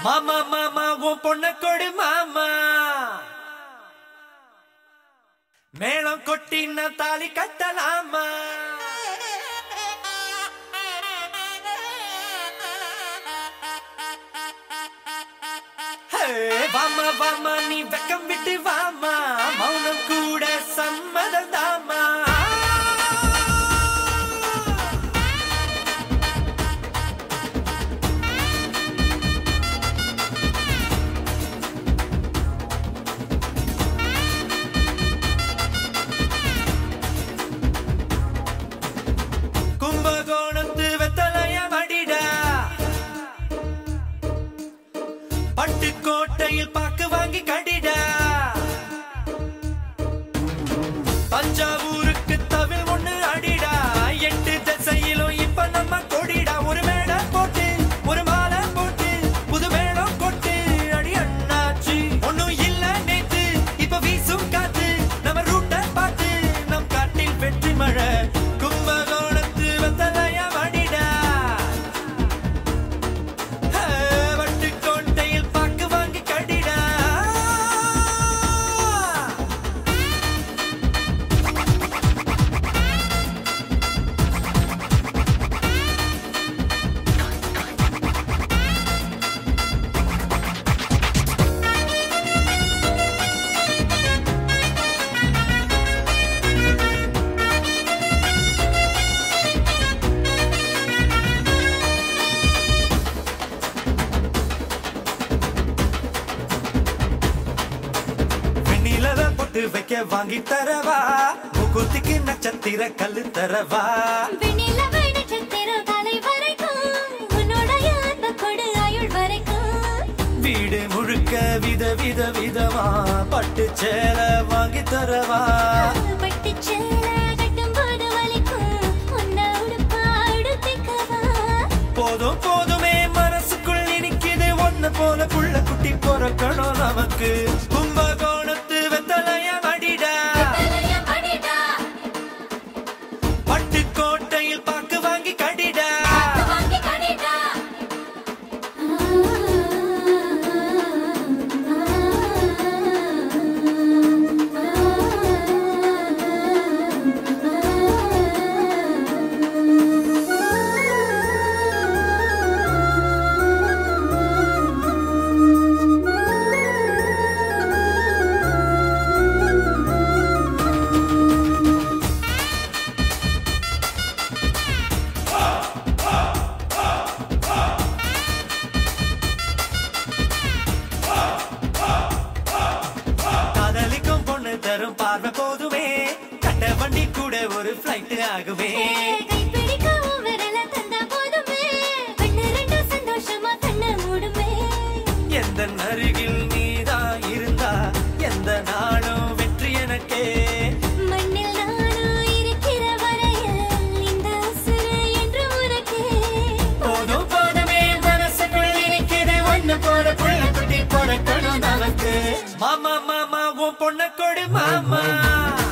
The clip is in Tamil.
மாமா மாமா உன் பொண்ண கொடு மாமா மேளம் கொட்டின தாலி கட்டலாமா ஹே, வாமா வாமா நீ வெக்கம் விட்டு வாமா மௌனம் கூட சம்மதம் தாமா கும்பகோணத்து வெத்தலைய மடிடா பட்டுக்கோட்டையில் பாக்கு வாங்கி கடிடா தஞ்சாவூருக்கு தவில் ஒண்ணு அடிடா எட்டு திசையிலும் இப்ப நம்ம கொடிடா ஒரு மேடை போட்டு ஒரு மாலை போட்டு புது மேளம் கொட்டு அடி அண்ணாச்சி ஒண்ணும் இல்ல நேத்து இப்ப வீசும் காத்து நம்ம ரூட்ட பார்த்து நம் காட்டில் வெற்றி மழை கும்பகோணத்து வெத்தலைய மடிடா வட்டுக்கோட்டையில் பாக்கு வாங்கி கடிடா வெண்ணிலவ பொட்டு வைக்க வாங்கி தரவா முகூர்த்திக்கு நட்சத்திர கல்லு தரவா வெண்ணிலவை நட்சத்திரம் காலை வரைக்கும் உன்னோடைய அன்பு கொடு ஆயுள் வரைக்கும் வீடு முழுக்க வித வித விதமா பட்டு சேல வாங்கி தரவா பட்டுச் சேலை கட்டும்போது வலிக்கும் உன்னை உடுப்பா உடுத்திக்கவா போதும் போதுமே மனசுக்குள் இனிக்குது ஒன்ன போல புள்ள குட்டி பிறக்கணும் நமக்கு கும்பகோணத்து வெத்தலைய மடிடா படிடா பட்டுக்கோட்டையில் பாக்கு வாங்கி கடிடா வாங்கி கடிடா காதலிக்கும் பொண்ணு தரும் பார்வை போதுமே கட்ட வண்டி கூட ஒரு பிளைட் ஆகுமே கைப்பிடிக்கவும் விரல தந்தா போதுமே கண்ணு ரெண்டும் சந்தோஷமா கண்ணை மூடுமே எந்த அருகில் நீதா இருந்தா எந்த நாளும் வெற்றி எனக்கே மண்ணில் நானும் இருக்கிற வரையில் இந்த உசுறு என்று உனக்கே போதும் போதுமே மனசுக்குள் இருக்கிறது ஒண்ணு போல புள்ள குட்டி பிறக்கணும் நமக்கு மாமா மாமா உன் பொண்ண கொடு மாமா